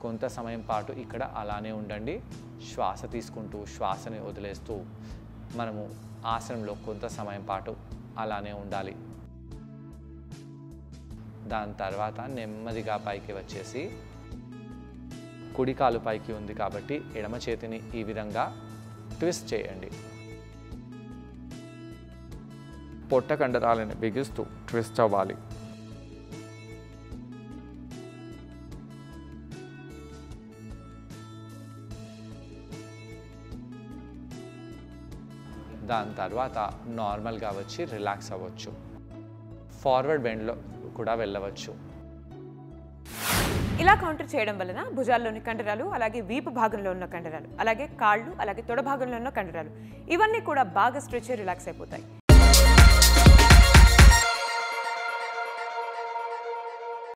కొంత సమయం పాటు ఇక్కడ అలానే ఉండండి శ్వాస తీసుకుంటూ శ్వాసని వదిలేస్తూ మనము ఆసనంలో కొంత సమయం పాటు అలానే ఉండాలి దాని తర్వాత నెమ్మదిగా పైకి వచ్చేసి కుడి కాలు పైకి ఉంది కాబట్టి ఎడమ చేతిని ఈ విధంగా ట్విస్ట్ చేయండి పొట్ట కండరాలను బిగిస్తూ ట్విస్ట్ అవ్వాలి దాని తర్వాత నార్మల్గా వచ్చి రిలాక్స్ అవ్వచ్చు ఫార్వర్డ్ బెండ్లో కూడా వెళ్ళవచ్చు ఇలా కౌంటర్ చేయడం వలన భుజాల్లోని కండరాలు అలాగే వీపు భాగంలో ఉన్న కండరాలు అలాగే కాళ్ళు అలాగే తొడ భాగంలో ఉన్న కండరాలు ఇవన్నీ కూడా బాగా స్ట్రెచ్ రిలాక్స్ అయిపోతాయి